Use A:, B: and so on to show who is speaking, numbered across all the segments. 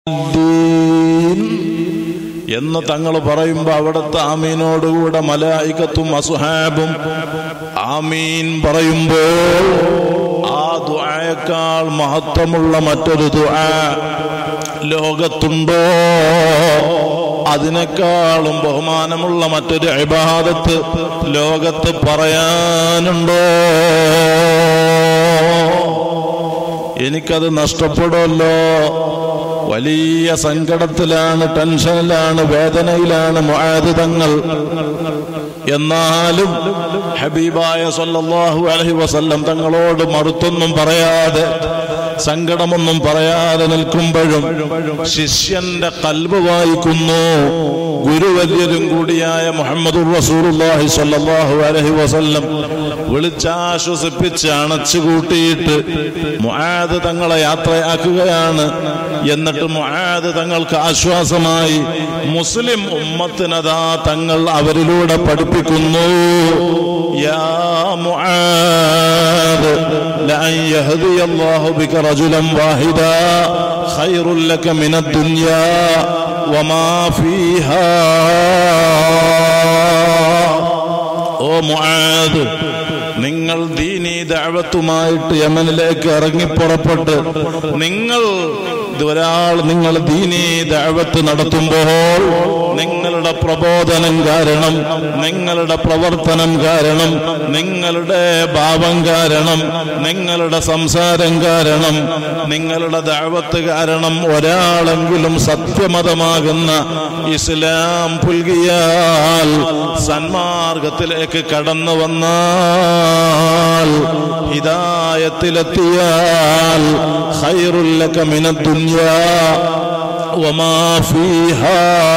A: ദീൻ എന്ന് തങ്ങൾ പറയുമ്പോ അവിടുത്തെ ആമീനോടുകൂടെ മലായികത്തും അസുഹാബും ആമീൻ പറയുമ്പോൾ ആ ദുആയേക്കാൾ മഹത്വമുള്ള മറ്റൊരു ദുആ ലോകത്തുണ്ടോ അതിനേക്കാളും ബഹുമാനമുള്ള മറ്റൊരു ഇബാദത്ത് ലോകത്ത് പറയാനുണ്ടോ എനിക്കത് നഷ്ടപ്പെടുമല്ലോ വലിയ സങ്കടത്തിലാണ് ടെൻഷനിലാണ് വേദനയിലാണ് മുആദ് തങ്ങൾ എന്നാലും ഹബീബായ സല്ലല്ലാഹു അലൈഹി വസല്ലം തങ്ങളോട് മറുത്തൊന്നും പറയാതെ സങ്കടമൊന്നും പറയാതെ നിൽക്കുമ്പോഴും ശിഷ്യന്റെ കൽബ് വായിക്കുന്നു ഗുരുവര്യരും കൂടിയായ മുഹമ്മദുർ റസൂലുള്ളാഹി സ്വല്ലല്ലാഹു അലൈഹി വസല്ലം വിളിച്ചാശ്വസിപ്പിച്ച് അണച്ചു കൂട്ടിയിട്ട് മുആദ് തങ്ങളെ യാത്രയാക്കുകയാണ് എന്നിട്ട് മുആദ് തങ്ങൾക്ക് ആശ്വാസമായി മുസ്ലിം ഉമ്മത്തിനതാ തങ്ങൾ അവരിലൂടെ പഠിപ്പിക്കുന്നു യാ മുആദ് ലഅൻ യഹ്ദിയല്ലാഹു ബിക റജുലൻ വാഹിദാ ഖൈറുൽ ലക മിനദ് ദുനിയാ വമാ ഫീഹാ ഓ മുആദ് നിങ്ങൾ ദീനീ ദഅവത്തുമായിട്ട് യമനിലേക്ക് ഇറങ്ങി പുറപ്പെട്ട് നിങ്ങൾ ഒരാൾ നിങ്ങൾ ദീനീ ദഅവത്ത് നടത്തുമ്പോൾ നിങ്ങളുടെ പ്രബോധനം കാരണം നിങ്ങളുടെ പ്രവർത്തനം കാരണം നിങ്ങളുടെ ഭാവം കാരണം നിങ്ങളുടെ സംസാരം കാരണം നിങ്ങളുടെ ദഅവത്ത് കാരണം ഒരാളെങ്കിലും സത്യമതമാകുന്ന ഇസ്ലാം പുൽകിയാൽ സന്മാർഗത്തിലേക്ക് കടന്നു വന്നാൽ ഹിദായത്തിലെത്തിയാൽ ഖൈറുല്ലക മിനദ് ദുനിയാ വമാ ഫീഹാ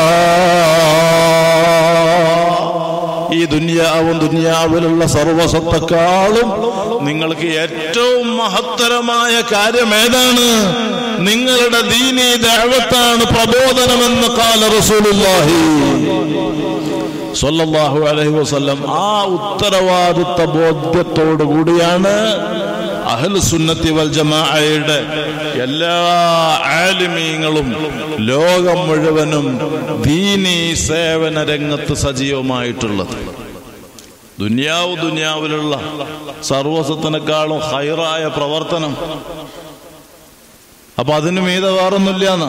A: ഈ ദുനിയാവും ദുനിയാവിലുള്ള സർവസത്തെക്കാളും നിങ്ങൾക്ക് ഏറ്റവും മഹത്തരമായ കാര്യം ഏതാണ് നിങ്ങളുടെ ദീനീ ദഅവത്താണ് പ്രബോധനമെന്ന് കാല റസൂലുള്ളാഹി സല്ലല്ലാഹു അലൈഹി വസല്ലം ആ ഉത്തരവാദിത്ത ബോധ്യത്തോടു കൂടിയാണ് അഹ്ലു സുന്നത്തി വൽ ജമാഅയുടെ എല്ലാ ആലിമീങ്ങളും ലോകം മുഴുവനും ദീനീ സേവന രംഗത്ത് സജീവമായിട്ടുള്ളത് ദുനിയാവ് ദുനിയാവിലുള്ള സർവസത്തിനേക്കാളും ഹൈറായ പ്രവർത്തനം അപ്പൊ അതിന് മീത വേറൊന്നുമില്ലാന്ന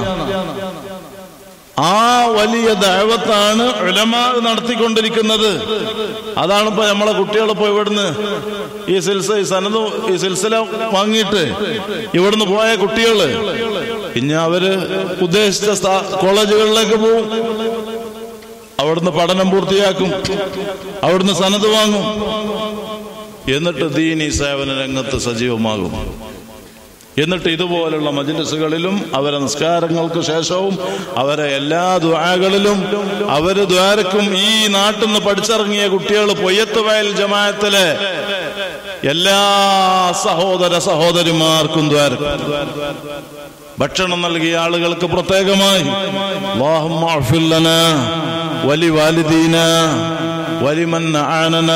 A: ആ വലിയ ദൈവത്താണ് ഉലമാ നടത്തിക്കൊണ്ടിരിക്കുന്നത് അതാണ് ഇപ്പൊ നമ്മളെ കുട്ടികൾ ഇപ്പൊ ഇവിടുന്ന് ഈ സിൽസ ഈ സനത് ഈ സിൽസില വാങ്ങിയിട്ട് ഇവിടുന്ന് പോയ കുട്ടികള് ഇനി അവര് ഉദ്ദേശിച്ച സ്ഥാ- കോളേജുകളിലേക്ക് പോവും അവിടുന്ന് പഠനം പൂർത്തിയാക്കും അവിടുന്ന് സനത് വാങ്ങും എന്നിട്ട് ദീനി സേവന രംഗത്ത് സജീവമാകും എന്നിട്ട് ഇതുപോലുള്ള മജ്ലിസുകളിലും അവരെ നിസ്കാരങ്ങൾക്ക് ശേഷവും അവരെ എല്ലാ ദ്വാകളിലും അവര് ദ്വാരക്കും ഈ നാട്ടിൽ നിന്ന് പഠിച്ചിറങ്ങിയ കുട്ടികൾ പൊയ്യത്ത് വയൽ ജമാഅത്തിലെ എല്ലാ സഹോദര സഹോദരിമാർക്കും ദ്വാരക്കും ഭക്ഷണം നൽകിയ ആളുകൾക്ക് പ്രത്യേകമായി അല്ലാഹുമ്മ അഗ്ഫിർ ലനാ വലി വാലിദീന വലിമൻ ആനന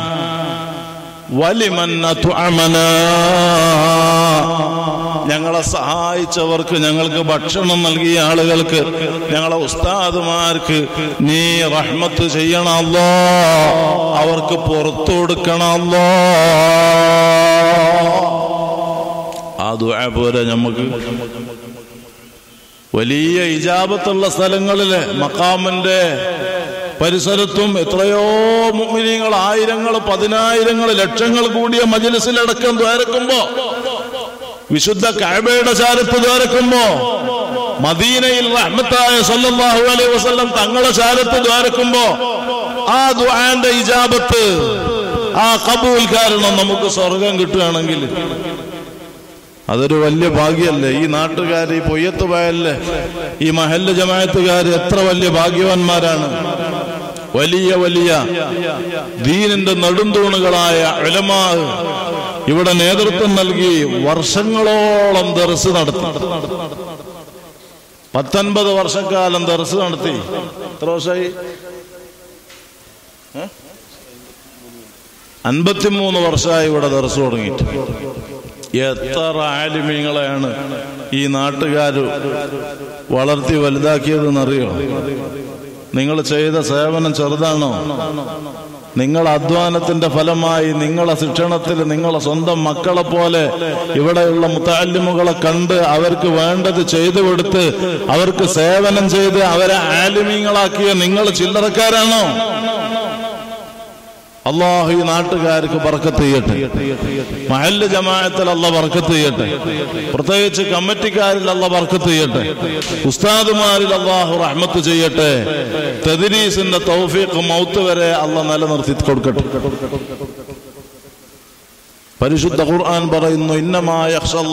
A: വലിമൻ അത്അമന ഞങ്ങളെ സഹായിച്ചവർക്ക് ഞങ്ങൾക്ക് ഭക്ഷണം നൽകിയ ആളുകൾക്ക് ഞങ്ങളെ ഉസ്താദുമാർക്ക് നീ റഹ്മത്ത് ചെയ്യണമല്ലോ അവർക്ക് പുറത്തു കൊടുക്കണമല്ലോ ആ ദുആ പോരെ നമുക്ക് വലിയ ഇജാബത്തുള്ള സ്ഥലങ്ങളില് മക്കാമിന്റെ പരിസരത്തും എത്രയോ മുഅ്മിനീങ്ങൾ ആയിരങ്ങൾ പതിനായിരങ്ങൾ ലക്ഷങ്ങൾ കൂടിയ മജ്ലിസിലടക്കം ദ്വാരക്കുമ്പോ വിശുദ്ധ കഅബയുടെ ചാരത്ത് ദ്വാരക്കുമ്പോ മദീനയിൽ റഹ്മത്തായ സല്ലല്ലാഹു അലൈഹി വസല്ലം തങ്ങളെ ചാരത്ത് ദ്വാരക്കുമ്പോ ആ ദുആന്റെ ഇജാബത്ത് ആ കബൂൽ കാരണം നമുക്ക് സ്വർഗം കിട്ടുകയാണെങ്കിൽ അതൊരു വലിയ ഭാഗ്യല്ലേ ഈ നാട്ടുകാർ ഈ പൊയ്യത്ത് വയലിലെ ഈ മഹല്ല് ജമായത്തുകാർ എത്ര വലിയ ഭാഗ്യവാന്മാരാണ് വലിയ വലിയ ദീനിന്റെ നെടുന്തൂണുകളായ ഉലമാ ഇവിടെ നേതൃത്വം നൽകി വർഷങ്ങളോളം ദർസ് നടത്തി പത്തൊൻപത് വർഷക്കാലം ദർസ് നടത്തി എത്ര വർഷമായി അൻപത്തിമൂന്ന് വർഷമായി ഇവിടെ ദർസ് തുടങ്ങിയിട്ട് എത്ര ആലിമീങ്ങളെയാണ് ഈ നാട്ടുകാർ വളർത്തി വലുതാക്കിയതെന്നറിയോ നിങ്ങൾ ചെയ്ത സേവനം ചെറുതാണോ നിങ്ങൾ അധ്വാനത്തിന്റെ ഫലമായി നിങ്ങളെ ശിക്ഷണത്തിൽ നിങ്ങളെ സ്വന്തം മക്കളെ പോലെ ഇവിടെയുള്ള മുത്താലിമുകളെ കണ്ട് അവർക്ക് വേണ്ടത് ചെയ്തു കൊടുത്ത് അവർക്ക് സേവനം ചെയ്ത് അവരെ ആലിമീങ്ങളാക്കിയ നിങ്ങൾ ചില്ലറക്കാരാണോ അള്ളാഹു ഈ നാട്ടുകാർക്ക് ബർക്കത്ത് ചെയ്യട്ടെ മഹല്ല് ജമാഅത്തിൽ അല്ല ബർക്കത്ത് ചെയ്യട്ടെ പ്രത്യേകിച്ച് കമ്മിറ്റിക്കാരിൽ അല്ല ബർക്കത്ത് ചെയ്യട്ടെ ഉസ്താദുമാരിൽ അള്ളാഹു റഹ്മത്ത് ചെയ്യട്ടെ തെദിരീസിന്റെ തൗഫീഖ് മൗത്ത് വരെ അല്ല നിലനിർത്തി കൊടുക്കട്ടെ പരിശുദ്ധ ഖുർആൻ പറയുന്നു ഇന്നമായ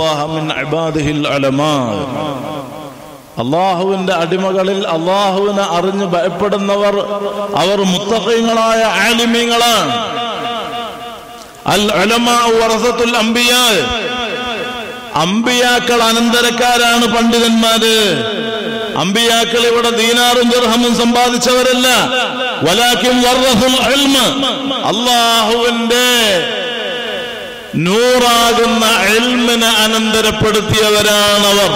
A: അള്ളാഹുവിന്റെ അടിമകളിൽ അള്ളാഹുവിനെ അറിഞ്ഞ് ഭയപ്പെടുന്നവർ അവർ മുത്തഖീങ്ങളായ ആലിമീങ്ങളാണ് അൽ ഉലമാ വറസത്തുൽ അംബിയാ അമ്പിയാക്കൾ അനന്തരക്കാരാണ് പണ്ഡിതന്മാര് അമ്പിയാക്കൾ ഇവിടെ ദീനാറും ദർഹമും സമ്പാദിച്ചവരല്ല വലാക്കിം വറസുൽ ഇൽമ അള്ളാഹുവിന്റെ നൂറാകുന്ന എൽമിനെ അനന്തരപ്പെടുത്തിയവരാണവർ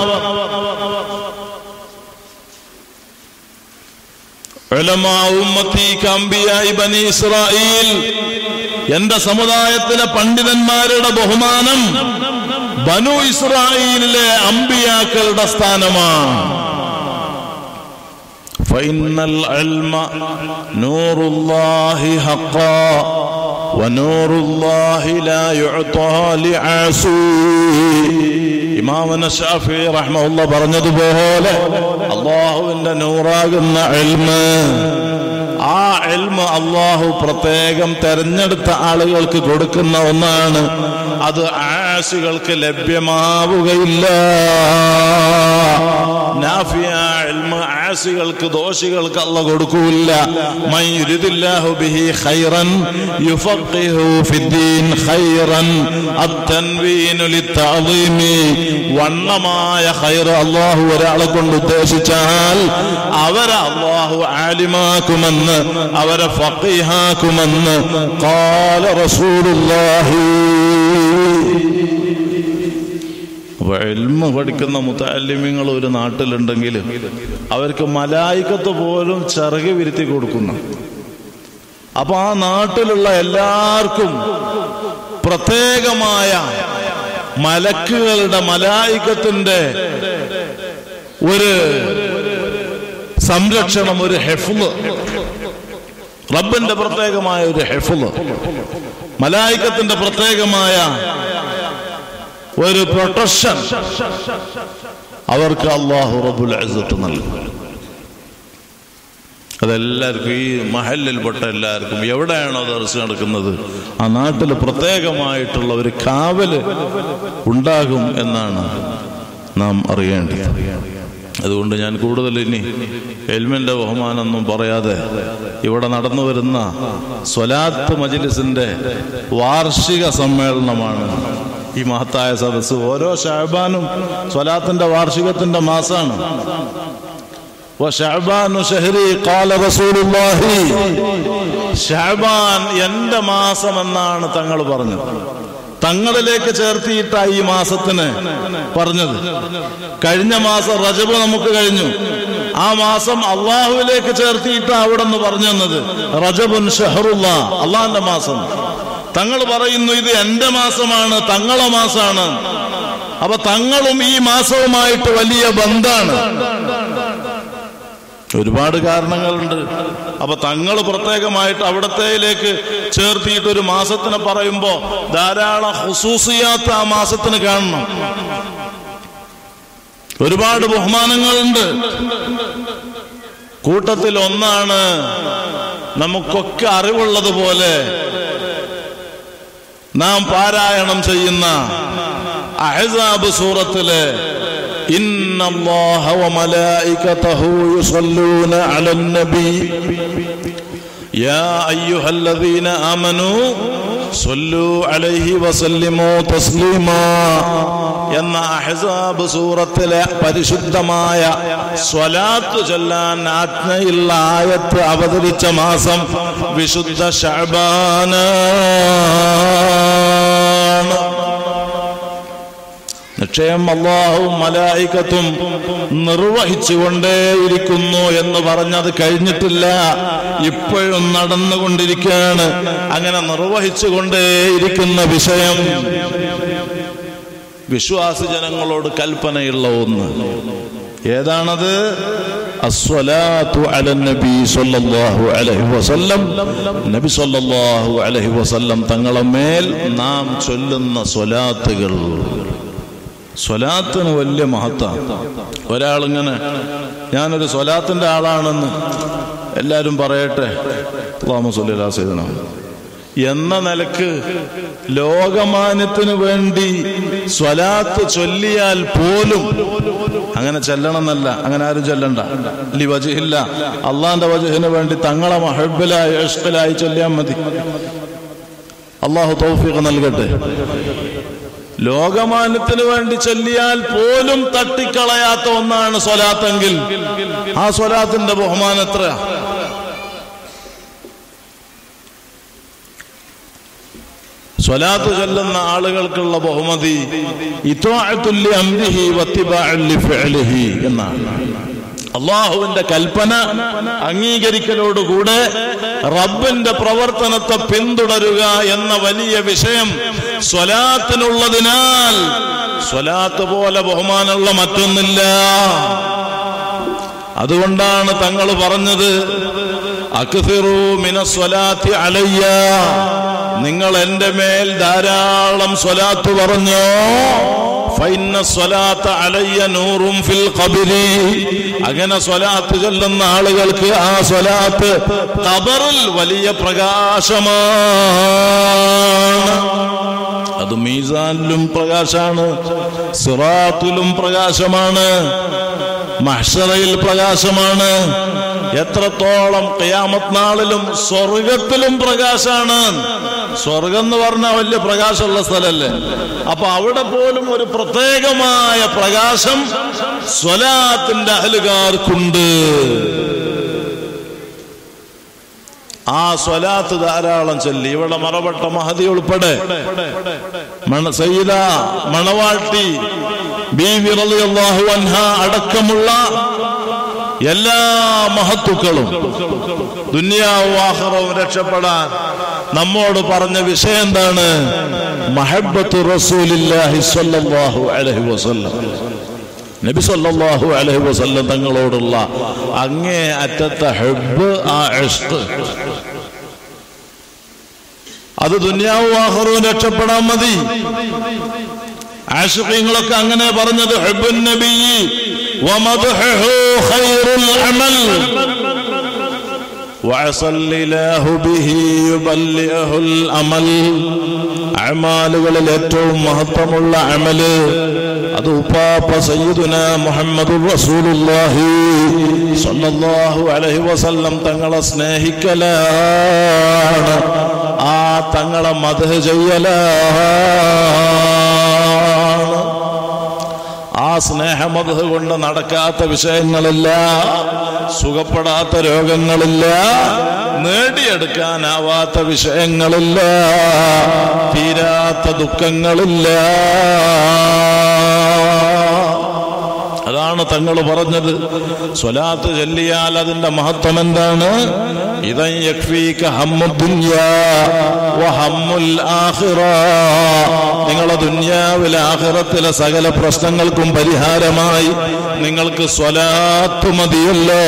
A: എന്റെ സമുദായത്തിലെ പണ്ഡിതന്മാരുടെ ബഹുമാനം ബനു ഇസ്രായേലിലെ അമ്പിയാക്കളുടെ സ്ഥാനമാണ് فإن العلم نور الله حقا ونور الله لا يعطى لعاصي ഇമാമന ഷാഫി റഹ്മുള്ള പറഞ്ഞതുപോലെ അള്ളാഹുവിന്റെ നൂറാകുന്ന എൽമ് ആ എൽമ് അള്ളാഹു പ്രത്യേകം തെരഞ്ഞെടുത്ത ആളുകൾക്ക് കൊടുക്കുന്ന ഒന്നാണ് അത് ആശികൾക്ക് ലഭ്യമാവുകയില്ല നാഫിയ എൽമ് ആസികൾക്ക് ദോഷികൾക്ക് അല്ല കൊടുക്കൂല മൻ യുരിദില്ലാഹു ബിഹി ഖൈറൻ യുഫഖിഹു ഫിദ്ദീൻ ഖൈറൻ അത്തൻവീനു ലിത്തഅദീമി വണ്ണമായ ഖൈർ അല്ലാഹു ഒരാളെ കൊണ്ട് ഉദ്ദേശിച്ചാൽ അവരെ അല്ലാഹു ആലിമാക്കുമെന്ന് അവരെ ഫഖീഹാക്കുമെന്ന് ഖാല റസൂലുള്ളാഹി അപ്പൊ എൽമ പഠിക്കുന്ന മുത്താലിമ്യങ്ങൾ ഒരു നാട്ടിലുണ്ടെങ്കിൽ അവർക്ക് മലായിക്കത്ത് പോലും ചിറക് വിരുത്തി കൊടുക്കുന്നു അപ്പൊ ആ നാട്ടിലുള്ള എല്ലാവർക്കും പ്രത്യേകമായ മലക്കുകളുടെ മലായിക്കത്തിന്റെ ഒരു സംരക്ഷണം ഒരു ഹെഫുല് റബ്ബിന്റെ പ്രത്യേകമായ ഒരു ഹെഫുല് മലായിക്കത്തിന്റെ പ്രത്യേകമായ ഒരു പ്രൊട്ടക്ഷൻ അവർക്ക് അള്ളാഹു റബുൽ അസത്ത് നൽകും അതെല്ലാവർക്കും ഈ മഹലിൽപ്പെട്ട എല്ലാവർക്കും എവിടെയാണോ ദർശ നടക്കുന്നത് ആ നാട്ടിൽ പ്രത്യേകമായിട്ടുള്ള ഒരു കാവല് ഉണ്ടാകും എന്നാണ് നാം അറിയേണ്ടത് അതുകൊണ്ട് ഞാൻ കൂടുതൽ ഇനി എൽമിന്റെ ബഹുമാനമൊന്നും പറയാതെ ഇവിടെ നടന്നു വരുന്ന സ്വലാത്ത് മജിലിസിന്റെ വാർഷിക സമ്മേളനമാണ് ഈ മഹത്തായ സദസ് ഓരോ ഷാബാനും സ്വലാത്തിന്റെ വാർഷികത്തിന്റെ മാസാണ് ഷാബാൻ എന്റെ മാസം എന്നാണ് തങ്ങൾ പറഞ്ഞത് തങ്ങളിലേക്ക് ചേർത്തിയിട്ട ഈ മാസത്തിന് പറഞ്ഞത് കഴിഞ്ഞ മാസം റജബ് നമുക്ക് കഴിഞ്ഞു ആ മാസം അള്ളാഹുവിലേക്ക് ചേർത്തിയിട്ട അവിടെ നിന്ന് പറഞ്ഞു തന്നത് റജബുൻ ഷഹറുല്ല അള്ളാഹിന്റെ മാസം തങ്ങൾ പറയുന്നു ഇത് എന്റെ മാസമാണ് തങ്ങളെ മാസമാണ് അപ്പൊ തങ്ങളും ഈ മാസവുമായിട്ട് വലിയ ബന്ധാണ് ഒരുപാട് കാരണങ്ങളുണ്ട് അപ്പൊ തങ്ങൾ പ്രത്യേകമായിട്ട് അവിടത്തേലേക്ക് ചേർത്തിയിട്ട് ഒരു മാസത്തിനെ പറയുമ്പോ ധാരാളം ഹുസൂസിയാത്ത ആ മാസത്തിന് കാണണം ഒരുപാട് ബഹുമാനങ്ങളുണ്ട് കൂട്ടത്തിൽ ഒന്നാണ് നമുക്കൊക്കെ അറിവുള്ളതുപോലെ നാം പാരായണം ചെയ്യുന്ന അഹസാബ് സൂറത്തിലെ إن الله وملائكته يصلون على النبي يا أيها الذين آمنوا صلوا عليه وسلموا تسليما എന്ന അഹസാബ് സൂറത്തിലെ പരിശുദ്ധമായ സ്വലാത്ത് ചൊല്ലാൻ ആജ്ഞയുള്ള ആയത്ത് അവതരിച്ച മാസം വിശുദ്ധ ഷഅബാനാണ് നിക്ഷയം അള്ളാഹും മലായിക്കത്തും നിർവഹിച്ചുകൊണ്ടേയിരിക്കുന്നു എന്ന് പറഞ്ഞത് കഴിഞ്ഞിട്ടില്ല ഇപ്പോഴും നടന്നുകൊണ്ടിരിക്കുകയാണ് അങ്ങനെ നിർവഹിച്ചുകൊണ്ടേയിരിക്കുന്ന വിഷയം വിശ്വാസി ജനങ്ങളോട് കൽപ്പനയുള്ള ഒന്ന് ഏതാണത് അസ്വലാത്തു അല നബി സല്ലല്ലാഹു അലൈഹി വസല്ലം നബി സല്ലല്ലാഹു അലൈഹി വസല്ലം തങ്ങളെ മേൽ നാം ചൊല്ലുന്ന സ്വലാത്തുകൾ സ്വലാത്തിന് വലിയ മഹത്വം ഒരാളിങ്ങനെ ഞാനൊരു സ്വലാത്തിന്റെ ആളാണെന്ന് എല്ലാവരും പറയട്ടെ അള്ളാഹു സല്ലല്ലാഹു അലൈഹി വസല്ലം എന്ന നിലക്ക് ലോകമാന്യത്തിന് വേണ്ടി സ്വലാത്ത് ചൊല്ലിയാൽ പോലും അങ്ങനെ ചെല്ലണമെന്നല്ല അങ്ങനെ ആരും ചെല്ലണ്ട ലി വജഹില്ല അള്ളാന്റെ വജഹിന് വേണ്ടി തങ്ങളെ മഹബിലായി ഇഷ്കലായി ചൊല്ലിയാൽ മതി അള്ളാഹു തൗഫീഖ് നൽകട്ടെ ലോകമാന്യത്തിന് വേണ്ടി ചൊല്ലിയാൽ പോലും തട്ടിക്കളയാത്ത ഒന്നാണ് സ്വലാത്തെങ്കിൽ ആ സ്വലാത്തിന്റെ ബഹുമാനം എത്രയാ സ്വലാത്ത് ചൊല്ലുന്ന ആളുകൾക്കുള്ള ബഹുമതി ഇത്വാഅത്തുല്ലി അംരിഹി വത്തിബാഉല്ലി ഫിഅലിഹി എന്നാണ് അള്ളാഹുവിന്റെ കൽപ്പന അംഗീകരിക്കലോടുകൂടെ റബ്ബിന്റെ പ്രവർത്തനത്തെ പിന്തുടരുക എന്ന വലിയ വിഷയം സ്വലാത്തിനുള്ളതിനാൽ സ്വലാത്ത് പോലെ ബഹുമാനമുള്ള മറ്റൊന്നില്ല അതുകൊണ്ടാണ് തങ്ങൾ പറഞ്ഞത് അക്സിറു മിനസ്വലാത്തി അലയ്യ നിങ്ങൾ എന്റെ മേൽ ധാരാളം സ്വലാത്ത് പറഞ്ഞോ ഫൈന സ്വലാത്ത അലയ്യ നൂറും ഫിൽ ഖബരി അങ്ങനെ സ്വലാത്ത് ചൊല്ലുന്ന ആളുകൾക്ക് ആ സ്വലാത്ത് ഖബറിൽ വലിയ പ്രകാശമാണ് അത് മീസാനിലും പ്രകാശമാണ് സിറാത്തിലും പ്രകാശമാണ് മഹ്ഷറയിൽ പ്രകാശമാണ് എത്രത്തോളം കയാമത്ത് നാളിലും സ്വർഗത്തിലും പ്രകാശാണ് സ്വർഗം എന്ന് പറഞ്ഞാൽ വലിയ പ്രകാശമുള്ള സ്ഥലല്ലേ അപ്പൊ അവിടെ പോലും ഒരു പ്രത്യേകമായ പ്രകാശം സ്വലാത്തിന്റെ അഹലുകാർക്കുണ്ട് ആ സ്വലാത്ത് ധാരാളം ചൊല്ലി ഇവിടെ മറവട്ട മഹതി ഉൾപ്പെടെ മണ സയ്യിദ മണവാട്ടി ബീവി റളിയല്ലാഹു അൻഹ അടക്കമുള്ള എല്ലാ മഹത്തുക്കളും ദുനിയാവും ആഹ്റവും രക്ഷപ്പെടാൻ നമ്മോട് പറഞ്ഞ വിഷയം എന്താണ് മഹബത്ത് റസൂലില്ലാഹി സ്വല്ലല്ലാഹു അലൈഹി വസല്ലം നബി സല്ലല്ലാഹു അലൈഹി വസല്ലം തങ്ങളോടുള്ള അങ്ങേ അറ്റത്തെ ഹെബ് ആ ഇഷ്ക് അത് ദുന്യാവും ആഹ്റവും രക്ഷപ്പെടാൻ മതി ആഷിഖീങ്ങളൊക്കെ അങ്ങനെ പറഞ്ഞത് ഹെബുൻ നബി വമദ്ഹുഹു ഖൈറുൽ അമൽ وعسى الإله به يبلغه الأمل അമാലുകളിൽ ഏറ്റവും മഹത്വമുള്ള അമല് അത് ഉപ്പാപ്പ സയ്യിദുന മുഹമ്മദ് റസൂലുള്ളാഹി സ്വല്ലല്ലാഹു അലൈഹി വസല്ലം തങ്ങളെ സ്നേഹിക്കലാണ് ആ തങ്ങളെ മധു ചെയ്യലാണ് ആ സ്നേഹമത് കൊണ്ട് നടക്കാത്ത വിഷയങ്ങളില്ല സുഖപ്പെടാത്ത രോഗങ്ങളില്ല നേടിയെടുക്കാനാവാത്ത വിഷയങ്ങളില്ല തീരാത്ത ദുഃഖങ്ങളില്ല അതാണ് തങ്ങൾ പറഞ്ഞത് സ്വലാത്ത് ചൊല്ലിയാൽ അതിന്റെ മഹത്വം എന്താണ് ഇതൻ യക്ഫീക ഹമ്മുദ്ദുന്യാ വഹമ്മുൽ ആഖിറ നിങ്ങളെ ദുന്യാവിലെ ആഖിറത്തിലെ സകല പ്രശ്നങ്ങൾക്കും പരിഹാരമായി നിങ്ങൾക്ക് സ്വലാത്ത് മതിയല്ലോ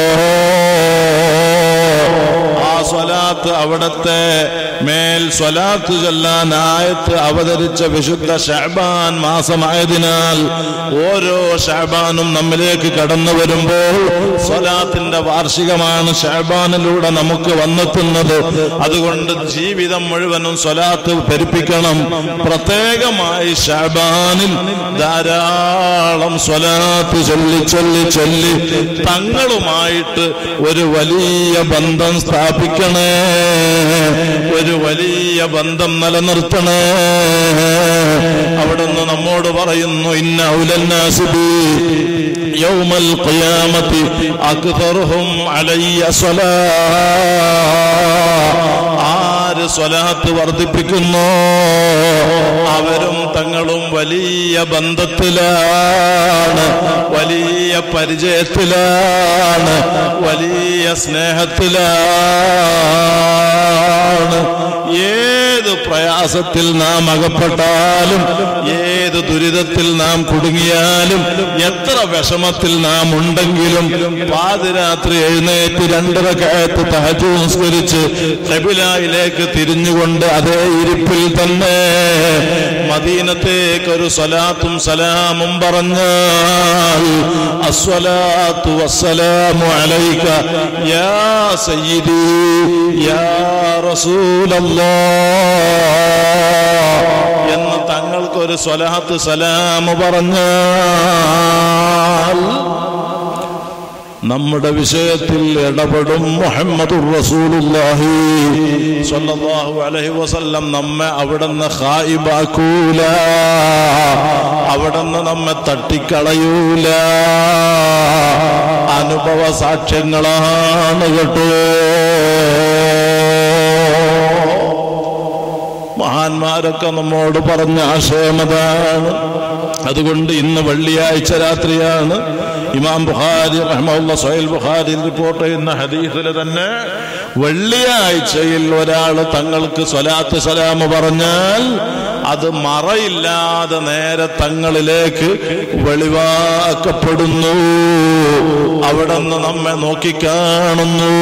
A: ആ സ്വലാത്ത് അവിടത്തെ മേൽ സ്വലാത്ത് ചൊല്ലാൻ ആയത്ത് അവതരിച്ച വിശുദ്ധ ഷഹബാൻ മാസമായതിനാൽ ഓരോ ഷഹബാനും നമ്മിലേക്ക് കടന്നു വരുമ്പോൾ സ്വലാത്തിന്റെ വാർഷികമാണ് ഷഹബാനിലൂടെ നമുക്ക് വന്നെത്തുന്നത് അതുകൊണ്ട് ജീവിതം മുഴുവനും സ്വലാത്ത് പെരുപ്പിക്കണം പ്രത്യേകമായി ഷഹബാനിൽ ധാരാളം സ്വലാത്ത് ചൊല്ലി ചൊല്ലി ചൊല്ലി തങ്ങളുമായിട്ട് ഒരു വലിയ ബന്ധം സ്ഥാപിക്കണേ ഒരു വലിയ ബന്ധം നിലനിർത്തണേ അവിടുന്ന് നമ്മോട് പറയുന്നു ഇന്ന ഔലന്നാസിബി യൗമൽ ഖിയാമത്തി അക്തറുഹും അലയ്യ സ്വലാ ആര് ആര് സ്വലാത്ത് വർദ്ധിപ്പിക്കുന്നു അവരും തങ്ങളും വലിയ ബന്ധത്തിലാണ് വലിയ പരിചയത്തിലാണ് വലിയ സ്നേഹത്തിലാണ് ഏത് പ്രയാസത്തിൽ നാം അകപ്പെട്ടാലും ഏത് ദുരിതത്തിൽ നാം കുടുങ്ങിയാലും എത്ര വിഷമത്തിൽ നാം ഉണ്ടെങ്കിലും പാതിരാത്രി എഴുന്നേറ്റ് രണ്ടര കയത്ത് തഹജു സംസ്കരിച്ച് കബിലായിലേക്ക് തിരിഞ്ഞുകൊണ്ട് അതേ ഇരിപ്പിൽ തന്നെ മദീനത്തേക്ക് ഒരു സ്വലാത്തും സലാമും പറഞ്ഞാൽ അസ്വലാത്തു വസ്സലാമു അലൈക യാ സയ്യിദി യാ റസൂലല്ലാഹ് എന്ന് തങ്ങൾക്കൊരു സ്വലാത്ത് സലാമു പറഞ്ഞാൽ നമ്മുടെ വിഷയത്തിൽ ഇടപെടും മുഹമ്മദുർ റസൂലുള്ളാഹി സ്വല്ലല്ലാഹു അലൈഹി വസല്ലം നമ്മെ അവിടുന്ന് ഖായിബാക്കൂല അവിടുന്ന് നമ്മെ തട്ടിക്കളയൂല അനുഭവ സാക്ഷ്യങ്ങളാണ് കേട്ടോ മഹാന്മാരൊക്കെ നമ്മോട് പറഞ്ഞ ആശയമതാണ് അതുകൊണ്ട് ഇന്ന് വെള്ളിയാഴ്ച രാത്രിയാണ് ഇമാം ബുഖാരി റഹ്മുള്ള സൊഹൈൽ ബുഖാരി റിപ്പോർട്ട് ചെയ്യുന്ന ഹദീസിൽ തന്നെ വെള്ളിയാഴ്ചയിൽ ഒരാൾ തങ്ങൾക്ക് സ്വലാത്ത് സലാമ് പറഞ്ഞാൽ അത് മറയില്ലാതെ നേരെ തങ്ങളിലേക്ക് വെളിവാക്കപ്പെടുന്നു അവിടെ നിന്ന് നമ്മെ നോക്കിക്കാണുന്നു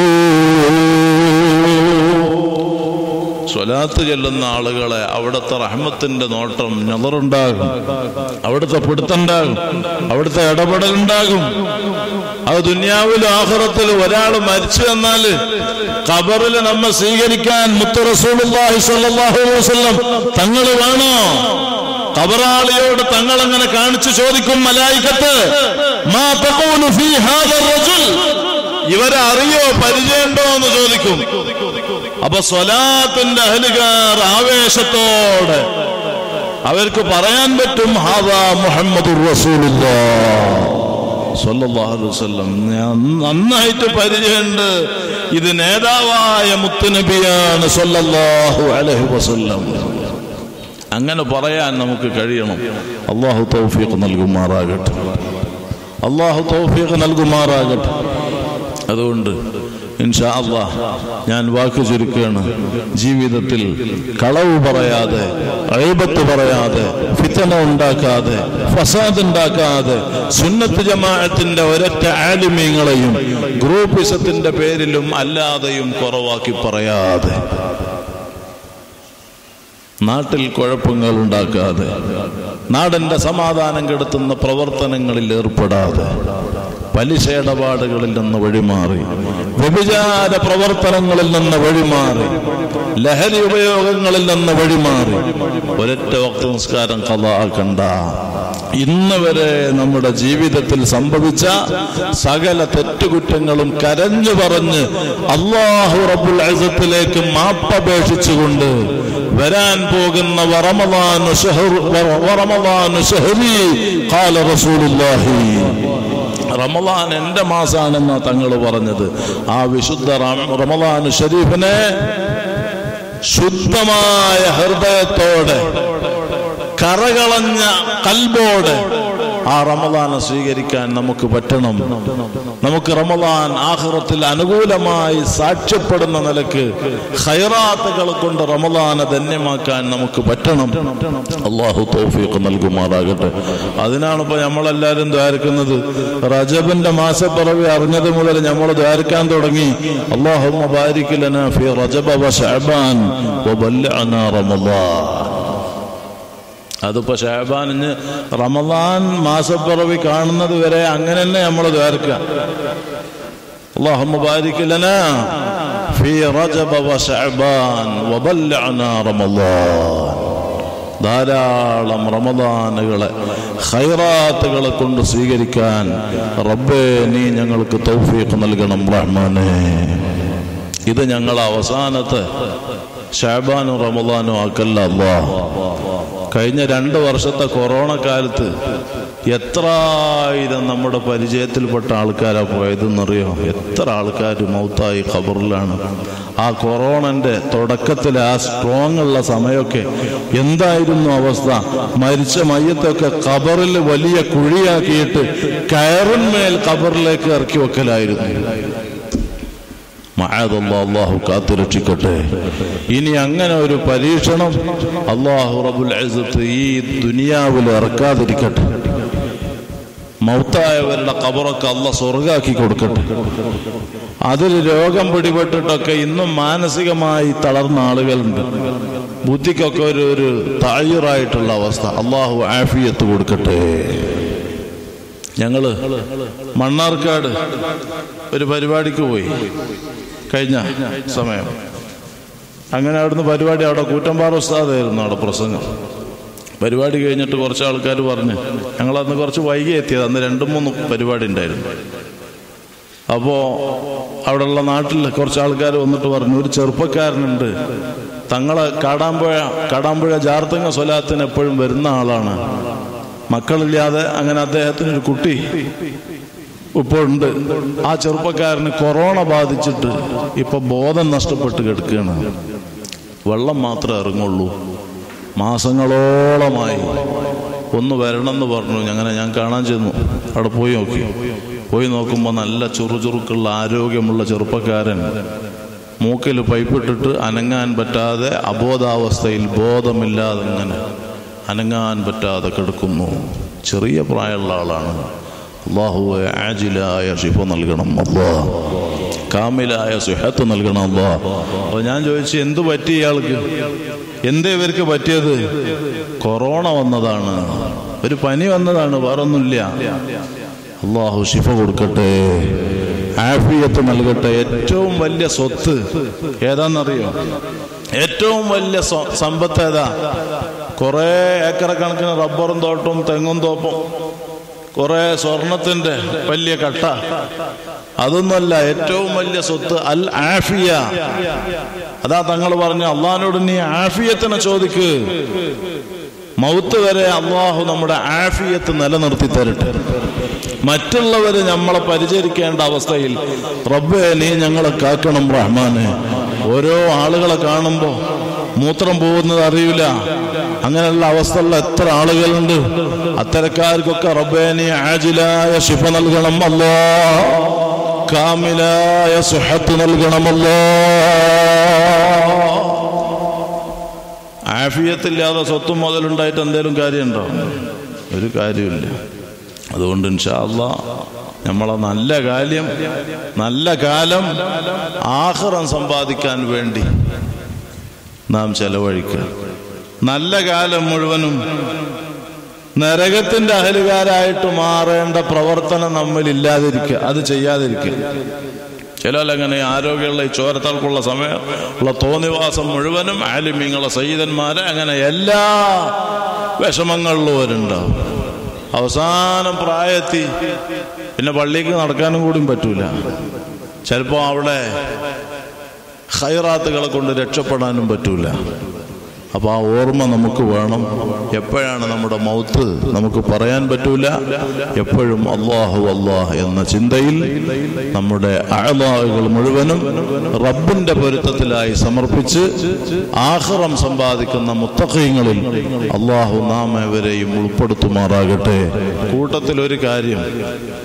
A: സ്വലാത്ത് ചെല്ലുന്ന ആളുകളെ അവിടുത്തെ റഹ്മത്തിന്റെ നോട്ടം ഞതറുണ്ടാകും അവിടുത്തെ പിടുത്തുണ്ടാകും അവിടുത്തെ ഇടപെടലുണ്ടാകും അത് ദുന്യാവിലും ആഹ്റത്തിലും ഒരാൾ മരിച്ചു എന്നാല് ഖബറിൽ നമ്മെ സ്വീകരിക്കാൻ മുത്തു റസൂലുള്ളാഹി സ്വല്ലല്ലാഹു അലൈഹി വസല്ലം തങ്ങൾ വേണോ ഖബറാളിയോട് തങ്ങൾ അങ്ങനെ കാണിച്ചു ചോദിക്കും മലായിക്കത്ത് മാ തഖൂലു ഫീ ഹാദ റജുൽ ഇവരെ അറിയോ പരിചയമുണ്ടോ എന്ന് ചോദിക്കും അപ്പൊ സ്വലാത്തിന്റെ അഹലുകാർ ആവേശത്തോടെ അവർക്ക് പറയാൻ പറ്റും ഹാദാ മുഹമ്മദ് നന്നായിട്ട് പരിചയമുണ്ട് ഇത് നേതാവായ മുത്തുനബിയാണ് സല്ലല്ലാഹു അലൈഹി വസല്ലം അങ്ങനെ പറയാൻ നമുക്ക് കഴിയണം അള്ളാഹു തൗഫീഖ് നൽകുമാറാകട്ടെ അള്ളാഹു തൗഫീഖ് നൽകുമാറാകട്ടെ അതുകൊണ്ട് ഇൻഷാ അള്ളാ ഞാൻ വാക്ക് ചുരുക്കുകയാണ് ജീവിതത്തിൽ കളവ് പറയാതെ അഴിബത്ത് പറയാതെ ഫിത്തന ഉണ്ടാക്കാതെ ഫസാദ് ഉണ്ടാക്കാതെ സുന്നത്ത് ജമാഅത്തിന്റെ ഒരൊറ്റ ആലിമീങ്ങളെയും ഗ്രൂപ്പിസത്തിന്റെ പേരിലും അല്ലാതെയും കുറവാക്കി പറയാതെ നാട്ടിൽ കുഴപ്പങ്ങൾ ഉണ്ടാക്കാതെ നാടിന്റെ സമാധാനം കെടുത്തുന്ന പ്രവർത്തനങ്ങളിൽ ഏർപ്പെടാതെ പലിശ ഇടപാടുകളിൽ നിന്ന് വഴിമാറി വ്യഭിചാര പ്രവർത്തനങ്ങളിൽ നിന്ന് വഴിമാറി ലഹരി ഉപയോഗങ്ങളിൽ നിന്ന് വഴിമാറി ഒരൊറ്റ വക്ത നിസ്കാരം കഥാക്കണ്ട ഇന്ന് വരെ നമ്മുടെ ജീവിതത്തിൽ സംഭവിച്ച സകല തെറ്റുകുറ്റങ്ങളും കരഞ്ഞു പറഞ്ഞ് അള്ളാഹു റബ്ബുൽ അസത്തിലേക്ക് മാപ്പപേക്ഷിച്ചുകൊണ്ട് വരാൻ പോകുന്ന വറമദാനു ശഹർ- വറ- വറമദാനു ശഹരി ഖാല റസൂലുള്ളാഹി റമദാൻ എന്റെ മാസാണെന്നാ തങ്ങൾ പറഞ്ഞത് ആ വിശുദ്ധ റം- റമദാനു ഷരീഫിനെ ശുദ്ധമായ ഹൃദയത്തോടെ കറകളഞ്ഞ കൽബോടെ ആ റമദാനെ സ്വീകരിക്കാൻ നമുക്ക് പറ്റണം നമുക്ക് റമദാൻ ആഹ്റത്തിൽ അനുകൂലമായി സാക്ഷ്യപ്പെടുന്ന നിലക്ക് ഖൈറാത്തുകൾ കൊണ്ട് റമദാനെ ധന്യമാക്കാൻ നമുക്ക് പറ്റണം അള്ളാഹു തൗഫീഖ് നൽകുമാറാകട്ടെ അതിനാണ് ഇപ്പൊ നമ്മളെല്ലാവരും ദ്വാരക്കുന്നത് റജബിന്റെ മാസപ്പിറവി അറിഞ്ഞത് മുതൽ നമ്മൾ ദ്വാരക്കാൻ തുടങ്ങി അള്ളാഹു ബാരിക് ലനാ ഫി റജബ വ ശഅബാൻ വബല്ലഅനാ റമദാൻ അതിപ്പോ ഷാബാനിന് റമദാൻ മാസപ്പിറവി കാണുന്നത് വരെ അങ്ങനെ തന്നെ നമ്മൾ ദ്വാരക്കുക اللهم بارك لنا في رجب وشعبان وبلعنا رمضان ധാരാളം റമദാനുകളെ ഖൈറാത്തുകളെ കൊണ്ട് സ്വീകരിക്കാൻ റബ്ബേ നീ ഞങ്ങൾക്ക് തൗഫീഖ് നൽകണം റഹ്മാനെ ഇത് ഞങ്ങൾ അവസാനത്തെ ഷാബാനും റമദാനും ആക്കല്ല അല്ലാ കഴിഞ്ഞ രണ്ട് വർഷത്തെ കൊറോണ കാലത്ത് എത്രായിരം നമ്മുടെ പരിചയത്തിൽപ്പെട്ട ആൾക്കാരാ പോയതെന്നറിയോ എത്ര ആൾക്കാർ മൗത്തായി ഖബറിലാണ് ആ കൊറോണന്റെ തുടക്കത്തിൽ ആ സ്ട്രോങ് ഉള്ള സമയമൊക്കെ എന്തായിരുന്നു അവസ്ഥ മരിച്ച മയ്യത്തൊക്കെ ഖബറിൽ വലിയ കുഴിയാക്കിയിട്ട് കയറിന്മേൽ ഖബറിലേക്ക് ഇറക്കി വെക്കലായിരുന്നു മഹാദല്ലാ അള്ളാഹു കാത്തുരക്ഷിക്കട്ടെ ഇനി അങ്ങനെ ഒരു പരീക്ഷണം അള്ളാഹു റബുൽ ഇസ്സത്ത് ഈ ദുനിയാവിൽ ഇറക്കാതിരിക്കട്ടെ മൗത്തായവരുടെ കബറൊക്കെ അല്ല സ്വർഗാക്കി കൊടുക്കട്ടെ അതിൽ രോഗം പിടിപെട്ടിട്ടൊക്കെ ഇന്നും മാനസികമായി തളർന്ന ആളുകളുണ്ട് ബുദ്ധിക്കൊക്കെ ഒരു ഒരു താഴ്യറായിട്ടുള്ള അവസ്ഥ അള്ളാഹു ആഫിയത്ത് കൊടുക്കട്ടെ ഞങ്ങള് മണ്ണാർക്കാട് ഒരു പരിപാടിക്ക് പോയി കഴിഞ്ഞ സമയം അങ്ങനെ അവിടുന്ന് പരിപാടി അവിടെ കൂറ്റമ്പാറ ഉസ്താദായിരുന്നു അവിടെ പ്രസംഗം പരിപാടി കഴിഞ്ഞിട്ട് കുറച്ച് ആൾക്കാർ പറഞ്ഞു ഞങ്ങൾ അന്ന് കുറച്ച് വൈകി എത്തിയത് അന്ന് രണ്ടും മൂന്ന് പരിപാടി ഉണ്ടായിരുന്നു അപ്പോൾ അവിടെയുള്ള നാട്ടിൽ കുറച്ച് ആൾക്കാർ വന്നിട്ട് പറഞ്ഞു ഒരു ചെറുപ്പക്കാരനുണ്ട് തങ്ങളെ കാടാമ്പുഴ കാടാമ്പുഴ ജാർത്തങ്ങ സ്വലാത്തിന് എപ്പോഴും വരുന്ന ആളാണ് മക്കളില്ലാതെ അങ്ങനെ അദ്ദേഹത്തിന് ഒരു കുട്ടി ഇപ്പോൾ ഉണ്ട് ആ ചെറുപ്പക്കാരന് കൊറോണ ബാധിച്ചിട്ട് ഇപ്പൊ ബോധം നഷ്ടപ്പെട്ട് കിടക്കുകയാണ് വെള്ളം മാത്രമേ ഇറങ്ങുള്ളൂ മാസങ്ങളോളമായി ഒന്ന് വരണമെന്ന് പറഞ്ഞു അങ്ങനെ ഞാൻ കാണാൻ ചെന്നു അവിടെ പോയി നോക്കി പോയി നോക്കുമ്പോൾ നല്ല ചുറുചുറുക്കുള്ള ആരോഗ്യമുള്ള ചെറുപ്പക്കാരൻ മൂക്കിൽ പൈപ്പിട്ടിട്ട് അനങ്ങാൻ പറ്റാതെ അബോധാവസ്ഥയിൽ ബോധമില്ലാതെ ഇങ്ങനെ അനങ്ങാൻ പറ്റാതെ കിടക്കുന്നു ചെറിയ പ്രായമുള്ള ആളാണ് അള്ളാഹുവെ ആജിലായ ഷിഫ നൽകണം അള്ളാ കാമിലായ സുഹത്ത് നൽകണം അള്ളാ അപ്പോൾ ഞാൻ ചോദിച്ചു എന്തു പറ്റി ഇയാൾക്ക് എന്തേ ഇവർക്ക് പറ്റിയത് കൊറോണ വന്നതാണ് ഒരു പനി വന്നതാണ് വേറൊന്നുമില്ല അള്ളാഹു ഷിഫ കൊടുക്കട്ടെ ആഫിയത്ത് നൽകട്ടെ ഏറ്റവും വലിയ സ്വത്ത് ഏതാണെന്നറിയോ ഏറ്റവും വലിയ സ്വ- സമ്പത്ത് ഏതാ കുറെ ഏക്കർ കണക്കിന് റബ്ബറും തോട്ടവും തെങ്ങും തോപ്പും കുറെ സ്വർണത്തിന്റെ വലിയ കട്ട അതൊന്നുമല്ല ഏറ്റവും വലിയ സ്വത്ത് അൽ ആഫിയ അതാ തങ്ങൾ പറഞ്ഞു അള്ളഹാനോട് നീ ആഫിയത്തിനെ ചോദിക്ക് മൗത്ത് വരെ അള്ളാഹു നമ്മുടെ ആഫിയത്ത് നിലനിർത്തി തരട്ടെ മറ്റുള്ളവര് നമ്മളെ പരിചരിക്കേണ്ട അവസ്ഥയിൽ റബ്ബെ നീ ഞങ്ങളെ കാക്കണം റഹ്മാനെ ഓരോ ആളുകളെ കാണുമ്പോ മൂത്രം പോകുന്നത് അറിയില്ല അങ്ങനെയുള്ള അവസ്ഥയുള്ള എത്ര ആളുകളുണ്ട് അത്തരക്കാർക്കൊക്കെ റബ്ബെ നീ ആജിലായ ശിഫ നൽകണം അല്ലോ കാമിലായ സുഹത്ത് നൽകണമല്ലോ ആഫിയത്തില്ലാതെ സ്വത്തും മുതലുണ്ടായിട്ട് എന്തേലും കാര്യമുണ്ടോ ഒരു കാര്യമില്ല അതുകൊണ്ട് ഇൻഷാല്ല നമ്മളെ നല്ല കാര്യം നല്ല കാലം ആഹ്റം സമ്പാദിക്കാൻ വേണ്ടി നാം ചെലവഴിക്കുക നല്ല കാലം മുഴുവനും നരകത്തിന്റെ അഹലുകാരായിട്ട് മാറേണ്ട പ്രവർത്തനം നമ്മിൽ ഇല്ലാതിരിക്കുക അത് ചെയ്യാതിരിക്കുക ചിലരങ്ങനെ ആരോഗ്യമുള്ള ഈ ചോരത്തൾക്കുള്ള സമയം ഉള്ള തോന്നിവാസം മുഴുവനും ആലിമ്യങ്ങളെ സയ്യിദന്മാരെ അങ്ങനെ എല്ലാ വിഷമങ്ങളിലുള്ളവരുണ്ടാവും അവസാനം പ്രായത്തി പിന്നെ പള്ളിക്ക് നടക്കാനും കൂടിയും പറ്റൂല ചിലപ്പോൾ അവിടെ ഹൈറാത്തുകളെ കൊണ്ട് രക്ഷപ്പെടാനും പറ്റൂല അപ്പൊ ആ ഓർമ്മ നമുക്ക് വേണം എപ്പോഴാണ് നമ്മുടെ മൗത്ത് നമുക്ക് പറയാൻ പറ്റൂല എപ്പോഴും അള്ളാഹു അള്ളാഹ് എന്ന ചിന്തയിൽ നമ്മുടെ അഴലാഹുകൾ മുഴുവനും റബ്ബിന്റെ പൊരുത്തത്തിലായി സമർപ്പിച്ച് ആഹ്റം സമ്പാദിക്കുന്ന മുത്തഖീങ്ങളിൽ അള്ളാഹു നാം എവരെയും ഉൾപ്പെടുത്തുമാറാകട്ടെ കൂട്ടത്തിൽ ഒരു കാര്യം